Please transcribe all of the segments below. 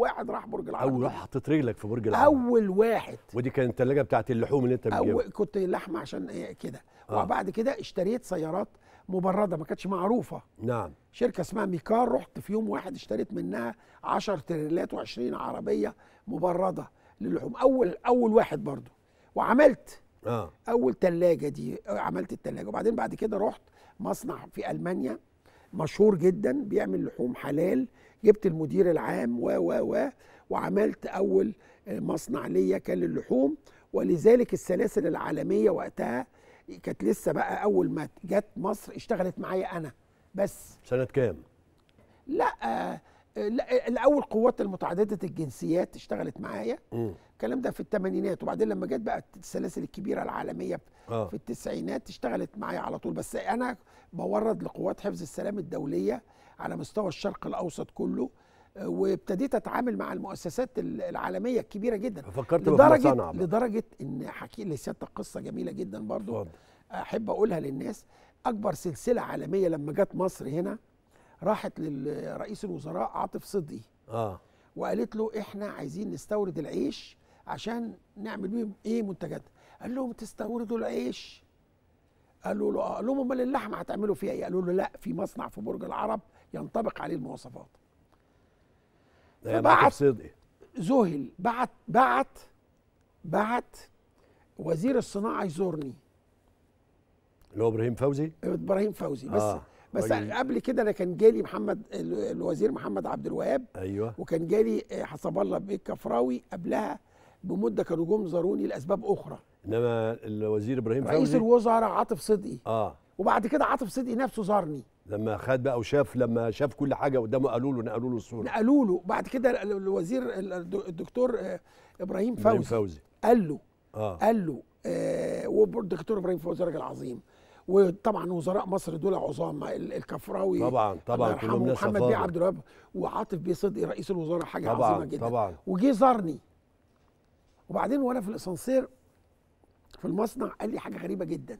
واحد راح برج العرب اول واحد حطيت رجلك في برج العرب اول واحد ودي كانت الثلاجه بتاعت اللحوم اللي انت أو بتجيبها كنت لحمه عشان إيه كده آه. وبعد كده اشتريت سيارات مبرده ما كانتش معروفه نعم شركه اسمها ميكار رحت في يوم واحد اشتريت منها 10 تريلات و20 عربيه مبرده للحوم اول اول واحد برضو وعملت اه اول ثلاجه دي عملت الثلاجه وبعدين بعد كده رحت مصنع في المانيا مشهور جدا بيعمل لحوم حلال جبت المدير العام و و و وعملت اول مصنع ليا كان للحوم ولذلك السلاسل العالميه وقتها كانت لسه بقى اول ما جت مصر اشتغلت معايا انا بس سنه كام لا آه، لا الاول قوات المتعدده الجنسيات اشتغلت معايا مم. الكلام ده في الثمانينات وبعدين لما جت بقى السلاسل الكبيره العالميه اه في التسعينات اشتغلت معايا على طول بس انا بورد لقوات حفظ السلام الدوليه على مستوى الشرق الاوسط كله آه، وابتديت اتعامل مع المؤسسات ال- العالميه الكبيره جدا فكرت في لدرجه مصانع بقى. لدرجه ان حكي لسيادتك قصه جميله جدا برضو اتفضل احب اقولها للناس اكبر سلسله عالميه لما جت مصر هنا راحت لرئيس الوزراء عاطف صدقي اه وقالت له احنا عايزين نستورد العيش عشان نعمل بيه ايه منتجات قال لهم تستوردوا العيش قالوا له اه قال لهم امال اللحمه هتعملوا فيها ايه قالوا له لا في مصنع في برج العرب ينطبق عليه المواصفات يا فبعت- معاك صدقي ذهل بعت بعت بعت وزير الصناعه يزورني اللي هو ابراهيم فوزي ابراهيم فوزي بس آه، آه. بس راجل- قبل كده انا كان جالي محمد ال- الوزير محمد عبد الوهاب ايوه وكان جالي آه، حسب الله بيه كفراوي قبلها بمده كانوا جم زاروني لاسباب اخرى انما الوزير ابراهيم رئيس فوزي الوزراء عاطف صدقي اه وبعد كده عاطف صدقي نفسه زارني لما خد بقى وشاف لما شاف كل حاجه قدامه قالوا له نقلوا له الصوره نقلوا له بعد كده ال- الوزير ال- الد- الدكتور آه، ابراهيم ابراهيم فوزي فوزي قال له اه قال له آه والدكتور ابراهيم فوزي راجل عظيم وطبعا وزراء مصر دول عظام ال- الكفراوي طبعا طبعا الله كلهم يرحمه ناس محمد بيه أفاضل. عبد الوهاب وعاطف بيه صدقي رئيس الوزراء حاجه طبعاً، عظيمه جدا طبعاً. وجي زارني وبعدين وانا في الاسانسير في المصنع قال لي حاجه غريبه جدا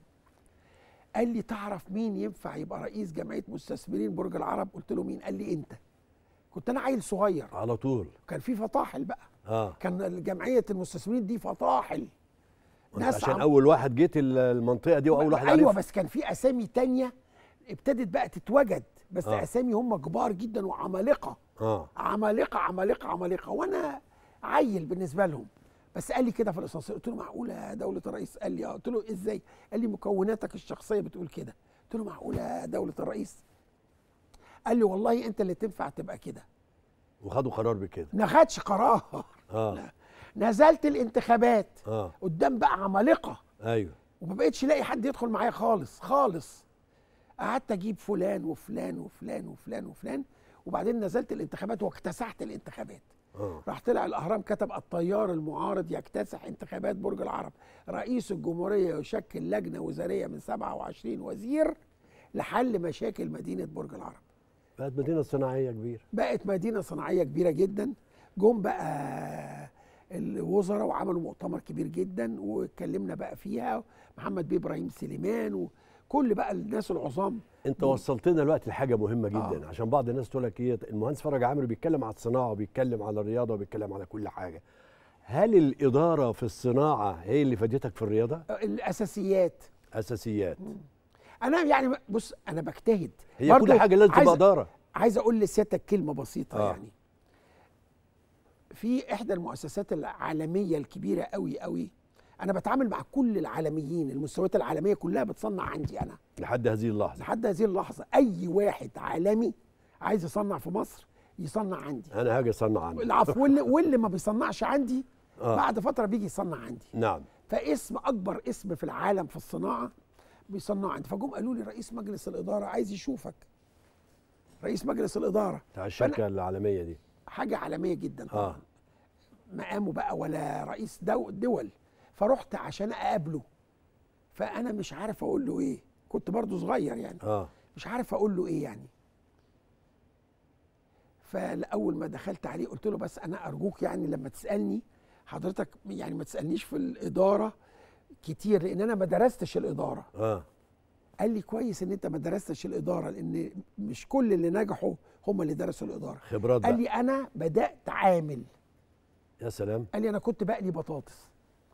قال لي تعرف مين ينفع يبقى رئيس جمعيه مستثمرين برج العرب قلت له مين قال لي انت كنت انا عيل صغير على طول كان في فطاحل بقى اه كان جمعيه المستثمرين دي فطاحل وأنت عشان عم- اول واحد جيت ال- المنطقه دي واول واحد ايوه عرف بس كان في اسامي تانية ابتدت بقى تتوجد بس آه. آه. اسامي هم كبار جدا وعمالقه اه عمالقه عمالقه عمالقه وانا عيل بالنسبه لهم بس قال لي كده في الاسانسير قلت له معقوله يا دوله الرئيس قال لي اه قلت له ازاي قال لي مكوناتك الشخصيه بتقول كده قلت له معقوله يا دوله الرئيس قال لي والله انت اللي تنفع تبقى كده وخدوا قرار بكده ما خدش قرار اه نزلت الانتخابات اه قدام بقى عمالقه ايوه وما بقتش الاقي حد يدخل معايا خالص خالص قعدت اجيب فلان وفلان وفلان وفلان وفلان وبعدين نزلت الانتخابات واكتسحت الانتخابات اه راح طلع الاهرام كتب التيار المعارض يكتسح انتخابات برج العرب رئيس الجمهوريه يشكل لجنه وزاريه من 27 وزير لحل مشاكل مدينه برج العرب بقت مدينه صناعيه كبيره بقت مدينه صناعيه كبيره جدا جم بقى الوزراء وعملوا مؤتمر كبير جدا واتكلمنا بقى فيها محمد بيه ابراهيم سليمان وكل بقى الناس العظام انت وصلتنا دلوقتي لحاجه مهمه جدا آه. عشان بعض الناس تقول لك ايه المهندس فرج عامر بيتكلم على الصناعه وبيتكلم على الرياضه وبيتكلم على كل حاجه هل الاداره في الصناعه هي اللي فادتك في الرياضه الاساسيات اساسيات انا يعني بص انا بجتهد هي برضو كل حاجه لازم عايز- تبقى اداره عايز اقول لسيادتك كلمه بسيطه آه. آه. يعني في احدى المؤسسات العالميه الكبيره قوي قوي انا بتعامل مع كل العالميين المستويات العالميه كلها بتصنع عندي انا لحد هذه اللحظه لحد هذه اللحظه اي واحد عالمي عايز يصنع في مصر يصنع عندي انا هاجي اصنع عنك العفو واللي, واللي ما بيصنعش عندي آه. بعد فتره بيجي يصنع عندي نعم فاسم اكبر اسم في العالم في الصناعه بيصنع عندي فجم قالوا لي رئيس مجلس الاداره عايز يشوفك رئيس مجلس الاداره بتاع الشركه العالميه دي حاجه عالميه جدا اه طبعا مقامه بقى ولا رئيس دو دول فرحت عشان اقابله فانا مش عارف اقول له ايه كنت برضو صغير يعني اه مش عارف اقول له ايه يعني فاول ما دخلت عليه قلت له بس انا ارجوك يعني لما تسالني حضرتك يعني ما تسالنيش في الاداره كتير لان انا ما درستش الاداره اه قال لي كويس ان انت ما درستش الاداره لان مش كل اللي نجحوا هم اللي درسوا الاداره خبرات قال بقى لي انا بدات عامل يا سلام قال لي انا كنت بقلي بطاطس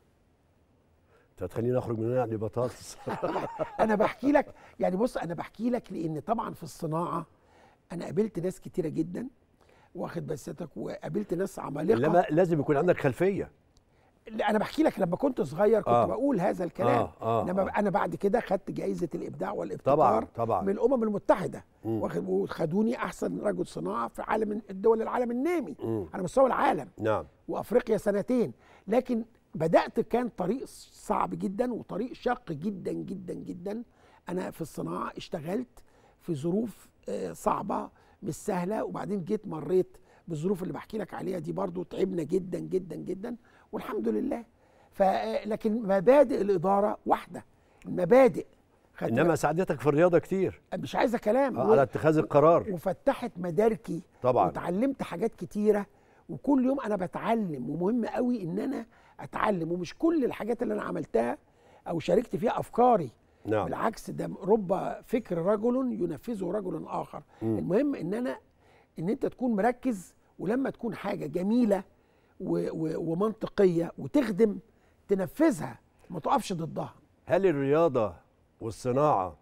انت هتخليني اخرج من هنا اقلي بطاطس انا بحكي لك يعني بص انا بحكي لك لان طبعا في الصناعه انا قابلت ناس كتيره جدا واخد بساتك وقابلت ناس عمالقه لما لازم يكون عندك خلفيه لا انا بحكي لك لما كنت صغير كنت آه. آه. بقول هذا الكلام آه، آه، انما آه. انا بعد كده خدت جائزه الابداع والابتكار طبعا طبعا من الامم المتحده مم. واخد وخدوني احسن رجل صناعه في عالم الدول العالم النامي مم. على مستوى العالم نعم وافريقيا سنتين لكن بدات كان طريق صعب جدا وطريق شاق جدا جدا جدا انا في الصناعه اشتغلت في ظروف آه، صعبه مش سهله وبعدين جيت مريت بالظروف اللي بحكي لك عليها دي برضو تعبنا جدا جدا جدا والحمد لله ف لكن مبادئ الاداره واحده المبادئ خدت انما ساعدتك في الرياضه كتير بالك؟ مش عايزه كلام آه، على اتخاذ القرار وفتحت مداركي طبعا وتعلمت حاجات كتيره وكل يوم انا بتعلم ومهم قوي ان انا اتعلم ومش كل الحاجات اللي انا عملتها او شاركت فيها افكاري نعم بالعكس ده رب فكر رجل ينفذه رجل اخر مم. المهم ان انا ان انت تكون مركز ولما تكون حاجه جميله و و ومنطقيه وتخدم تنفذها ما تقفش ضدها هل الرياضه والصناعه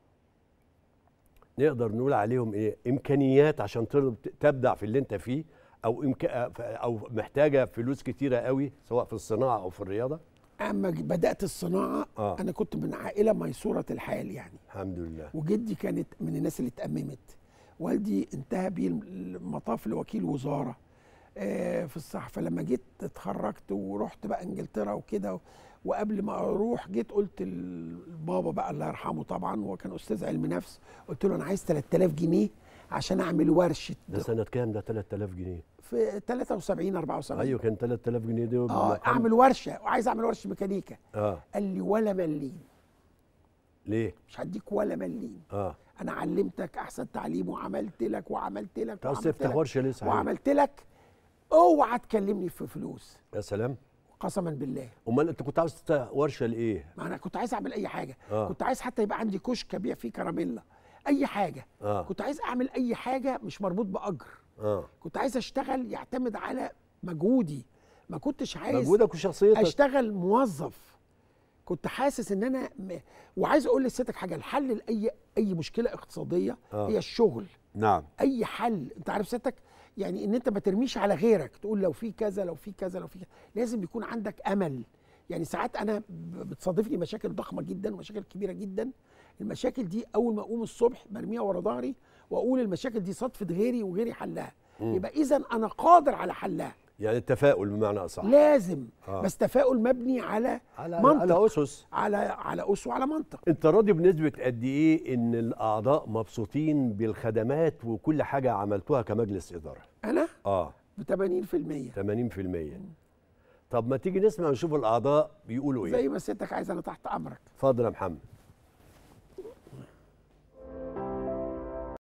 نقدر نقول عليهم ايه امكانيات عشان تر- تبدع في اللي انت فيه او إمكا او محتاجه فلوس كتيره قوي سواء في الصناعه او في الرياضه اما بدات الصناعه آه. انا كنت من عائله ميسوره الحال يعني الحمد لله وجدي كانت من الناس اللي اتأممت والدي انتهى بيه المطاف لوكيل وزارة آه، في الصحة فلما جيت اتخرجت ورحت بقى انجلترا وكده وقبل ما اروح جيت قلت لبابا بقى الله يرحمه طبعا هو كان استاذ علم نفس قلت له انا عايز 3000 جنيه عشان اعمل ورشه ده سنه كام ده 3000 جنيه في 73 74 ايوه كان 3000 جنيه دي اه اعمل ورشه وعايز اعمل ورشه ميكانيكا اه قال لي ولا مليم ليه مش هديك ولا مليم اه انا علمتك احسن تعليم وعملت لك وعملت لك انت عايز وعملت تفتح لك ورشه ليه صحيح وعملت لك اوعى تكلمني في فلوس يا سلام قسما بالله امال انت كنت عاوز تفتح ورشه لايه ما انا كنت عايز اعمل اي حاجه آه. كنت عايز حتى يبقى عندي كشك ابيع فيه كراميلا اي حاجه اه كنت عايز اعمل اي حاجه مش مربوط باجر اه كنت عايز اشتغل يعتمد على مجهودي ما كنتش عايز مجهودك وشخصيتك اشتغل موظف كنت حاسس ان انا م... وعايز اقول لسيادتك حاجه الحل لاي اي مشكله اقتصاديه آه. هي الشغل نعم اي حل انت عارف سيادتك يعني ان انت ما ترميش على غيرك تقول لو في كذا لو في كذا لو في كذا لازم يكون عندك امل يعني ساعات انا ب- بتصادفني مشاكل ضخمه جدا ومشاكل كبيره جدا المشاكل دي اول ما اقوم الصبح برميها ورا ظهري واقول المشاكل دي صدفه غيري وغيري حلها مم. يبقى اذا انا قادر على حلها يعني التفاؤل بمعنى اصح لازم آه. بس تفاؤل مبني على على منطق. على اسس على على اسس وعلى منطق انت راضي بنسبه قد ايه ان الاعضاء مبسوطين بالخدمات وكل حاجه عملتوها كمجلس اداره انا اه ب 80% 80% طب ما تيجي نسمع ونشوف الاعضاء بيقولوا ايه زي ما سيادتك عايز انا تحت امرك اتفضل يا محمد